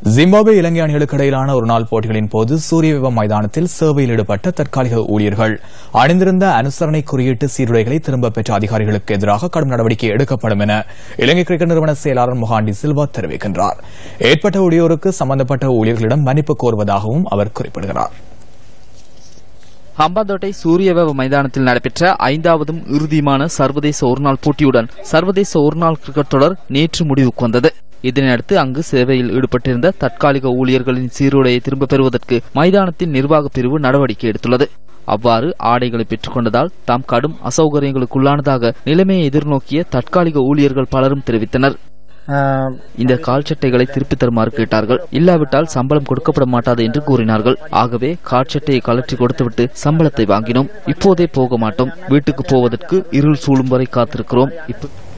Zimbabwe இலங்கை அணிகளுக்கு இடையிலான ஒருநாள் போட்டிகளின் போது சூரிய விவம் மைதானத்தில் சேவையில் ஈடுபட்ட தற்காலிக ஊழியர்கள் அணிந்திருந்த அனுசரணை குறியீட்டு சீருடைகளை திரும்பப் பெற்ற அதிகாரிகளுக்கு எதிராக கடும் நடவடிக்கை எடுக்கப்படும் என இலங்கை கிரிக்கெட் நிறுவன செயலாளர் முகாண்டி சில்வா தெரிவிக்கின்றார் ஏற்பட்ட ஊழியோருக்கு சம்பந்தப்பட்ட ஊழியர்களிடம் மன்னிப்பு கோருவதாகவும் அவர் குறிப்பிடுகிறார் ஹம்பாந்தோட்டை சூரியவேவ மைதானத்தில் நடைபெற்ற ஐந்தாவதும் இறுதியுமான சர்வதேச ஒருநாள் போட்டியுடன் சர்வதேச ஒருநாள் கிரிக்கெட் தொடர் நேற்று முடிவுக்கு வந்தது இதனையடுத்து அங்கு சேவையில் ஈடுபட்டிருந்த தற்காலிக ஊழியர்களின் சீருடையை திரும்பப் பெறுவதற்கு மைதானத்தின் நிர்வாகப் பிரிவு நடவடிக்கை எடுத்துள்ளது அவ்வாறு ஆடைகளை பெற்றுக் கொண்டதால் தாம் கடும் அசௌகரியங்களுக்குள்ளானதாக நிலைமையை எதிர்நோக்கிய தற்காலிக ஊழியர்கள் பலரும் தெரிவித்தனர் இந்த கால்சட்டைகளை திருப்பித் தருமாறு கேட்டார்கள் இல்லாவிட்டால் சம்பளம் கொடுக்கப்பட மாட்டாது என்று கூறினார்கள் ஆகவே கால்சட்டையை கலற்றி கொடுத்துவிட்டு சம்பளத்தை வாங்கினோம் இப்போதே போக மாட்டோம் வீட்டுக்கு போவதற்கு இருள் சூழும் வரை காத்திருக்கிறோம் இப்ப